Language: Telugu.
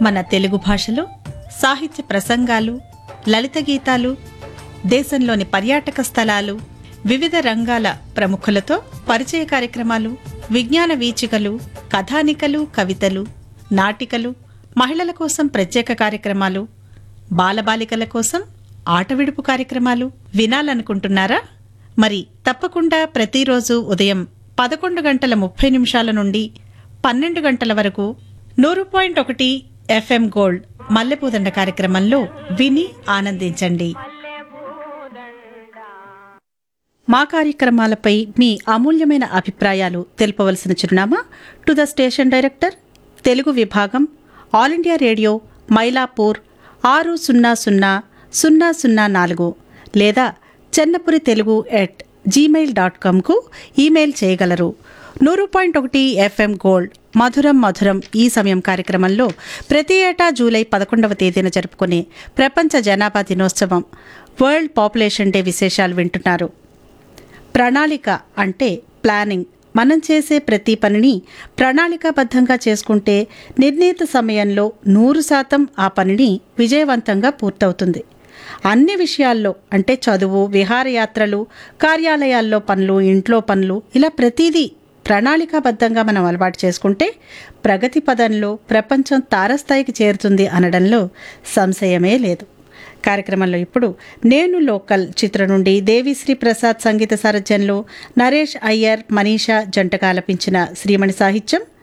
మన తెలుగు భాషలో సాహిత్య ప్రసంగాలు లలిత గీతాలు దేశంలోని పర్యాటక స్థలాలు వివిధ రంగాల ప్రముఖులతో పరిచయ కార్యక్రమాలు విజ్ఞాన వీచికలు కథానికలు కవితలు నాటికలు మహిళల కోసం ప్రత్యేక కార్యక్రమాలు బాలబాలికల కోసం ఆట విడుపు కార్యక్రమాలు వినాలనుకుంటున్నారా మరి తప్పకుండా ప్రతిరోజు ఉదయం పదకొండు గంటల ముప్పై నిమిషాల నుండి పన్నెండు గంటల వరకు నూరు పాయింట్ ఒకటి ఎఫ్ఎం గోల్డ్ మల్లెపూదండ కార్యక్రమంలో విని ఆనందించండి మా కార్యక్రమాలపై మీ అమూల్యమైన అభిప్రాయాలు తెలుపవలసిన చిరునామా to the station director Telugu విభాగం ఆల్ ఇండియా రేడియో మైలాపూర్ ఆరు సున్నా సున్నా సున్నా సున్నా నాలుగు లేదా Chennapuri Telugu at Gmail dot కామ్కు ఈమెయిల్ చేయగలరు నూరు పాయింట్ ఒకటి ఎఫ్ఎం గోల్డ్ మధురం మధురం ఈ సమయం కార్యక్రమంలో ప్రతి ఏటా జూలై పదకొండవ తేదీన జరుపుకునే ప్రపంచ జనాభా దినోత్సవం వరల్డ్ పాపులేషన్ డే విశేషాలు వింటున్నారు ప్రణాళిక అంటే ప్లానింగ్ మనం చేసే ప్రతి పనిని ప్రణాళికాబద్ధంగా చేసుకుంటే నిర్ణీత సమయంలో నూరు శాతం ఆ పనిని విజయవంతంగా పూర్తవుతుంది అన్ని విషయాల్లో అంటే చదువు విహారయాత్రలు కార్యాలయాల్లో పనులు ఇంట్లో పనులు ఇలా ప్రతిదీ ప్రణాళికాబద్ధంగా మనం అలవాటు చేసుకుంటే ప్రగతి పదంలో ప్రపంచం తారస్థాయికి చేరుతుంది అనడంలో సంశయమే లేదు కార్యక్రమంలో ఇప్పుడు నేను లోకల్ చిత్రం నుండి దేవిశ్రీ ప్రసాద్ సంగీత సారథ్యంలో నరేష్ అయ్యర్ మనీషా జంటగా ఆలపించిన శ్రీమణి సాహిత్యం